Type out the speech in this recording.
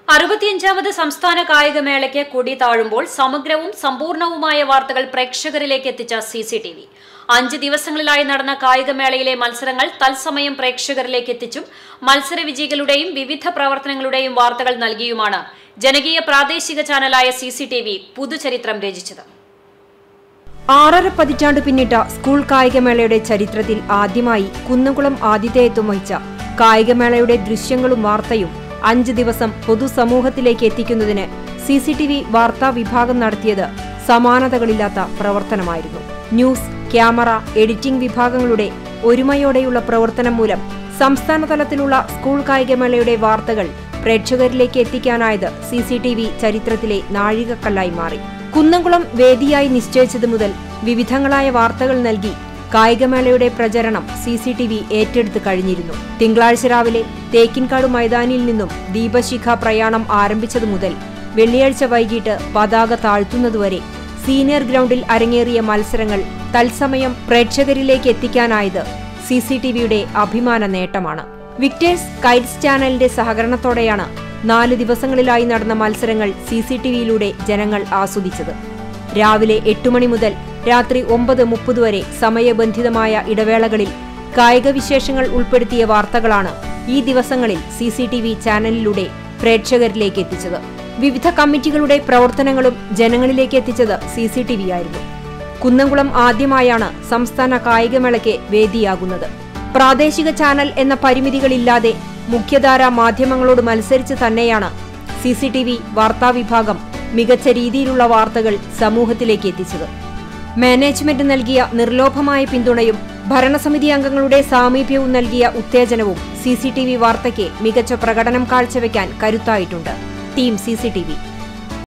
അറുപത്തിയഞ്ചാമത് സംസ്ഥാന കായികമേളയ്ക്ക് കൊടി താഴുമ്പോൾ സമഗ്രവും സമ്പൂർണവുമായ വാർത്തകൾ പ്രേക്ഷകരിലേക്ക് എത്തിച്ച സി സി ടി വി അഞ്ച് ദിവസങ്ങളിലായി നടന്ന കായികമേളയിലെ മത്സരങ്ങൾ തത്സമയം പ്രേക്ഷകരിലേക്ക് എത്തിച്ചും മത്സര വിജയികളുടെയും വിവിധ പ്രവർത്തനങ്ങളുടെയും വാർത്തകൾ നൽകിയുമാണ് ജനകീയ പ്രാദേശിക ചാനലായ സി സി ടി വി പുതുചരിത്രം രചിച്ചത് ആറര പതിറ്റാണ്ട് പിന്നിട്ട സ്കൂൾ കായികമേളയുടെ ചരിത്രത്തിൽ ആദ്യമായി കുന്നംകുളം ആതിഥേയത്വം വഹിച്ച കായികമേളയുടെ ദൃശ്യങ്ങളും വാർത്തയും അഞ്ച് ദിവസം പൊതുസമൂഹത്തിലേക്ക് എത്തിക്കുന്നതിന് സി സി ടി വി വാർത്താ വിഭാഗം നടത്തിയത് സമാനതകളില്ലാത്ത പ്രവർത്തനമായിരുന്നു ന്യൂസ് ക്യാമറ എഡിറ്റിംഗ് വിഭാഗങ്ങളുടെ ഒരുമയോടെയുള്ള പ്രവർത്തനം മൂലം സംസ്ഥാന തലത്തിലുള്ള സ്കൂൾ കായികമേളയുടെ വാർത്തകൾ പ്രേക്ഷകരിലേക്ക് എത്തിക്കാനായത് സി സി ടി വി ചരിത്രത്തിലെ നാഴികക്കല്ലായി മാറി കുന്നംകുളം വേദിയായി നിശ്ചയിച്ചത് മുതൽ വിവിധങ്ങളായ വാർത്തകൾ നൽകി കായികമേളയുടെ പ്രചരണം സി സി ടി വി ഏറ്റെടുത്ത് കഴിഞ്ഞിരുന്നു തിങ്കളാഴ്ച രാവിലെ തേക്കിൻകാട് മൈതാനിയിൽ നിന്നും ദീപശിഖ പ്രയാണം ആരംഭിച്ചതു മുതൽ വെള്ളിയാഴ്ച വൈകിട്ട് പതാക താഴ്ത്തുന്നതുവരെ സീനിയർ ഗ്രൗണ്ടിൽ അരങ്ങേറിയ മത്സരങ്ങൾ തത്സമയം പ്രേക്ഷകരിലേക്ക് എത്തിക്കാനായത് സി സി ടി വിയുടെ അഭിമാന നേട്ടമാണ് വിക്ടേഴ്സ് കൈറ്റ്സ് ചാനലിന്റെ സഹകരണത്തോടെയാണ് നാല് ദിവസങ്ങളിലായി നടന്ന മത്സരങ്ങൾ സി സി ടി വിയിലൂടെ ജനങ്ങൾ ആസ്വദിച്ചത് രാവിലെ എട്ട് മണി മുതൽ രാത്രി ഒമ്പത് മുപ്പത് വരെ സമയബന്ധിതമായ ഇടവേളകളിൽ കായിക വിശേഷങ്ങൾ ഉൾപ്പെടുത്തിയ വാർത്തകളാണ് ഈ ദിവസങ്ങളിൽ സി സി ടി വി ചാനലിലൂടെ പ്രേക്ഷകരിലേക്ക് എത്തിച്ചത് വിവിധ കമ്മിറ്റികളുടെ പ്രവർത്തനങ്ങളും ജനങ്ങളിലേക്ക് എത്തിച്ചത് സി സി ടി വി ആയിരുന്നു കുന്നംകുളം ആദ്യമായാണ് സംസ്ഥാന കായികമേളയ്ക്ക് വേദിയാകുന്നത് പ്രാദേശിക ചാനൽ എന്ന പരിമിതികളില്ലാതെ മുഖ്യധാര മാധ്യമങ്ങളോട് മത്സരിച്ച് തന്നെയാണ് സി സി ടി വി വാർത്താവിഭാഗം മികച്ച രീതിയിലുള്ള വാർത്തകൾ സമൂഹത്തിലേക്ക് എത്തിച്ചത് മാനേജ്മെന്റ് നൽകിയ നിർലോഭമായ പിന്തുണയും ഭരണസമിതി അംഗങ്ങളുടെ സാമീപ്യവും നൽകിയ ഉത്തേജനവും സി സി ടി വി വാർത്തയ്ക്ക് മികച്ച പ്രകടനം കാഴ്ചവെക്കാൻ കരുത്തായിട്ടുണ്ട് team C C T V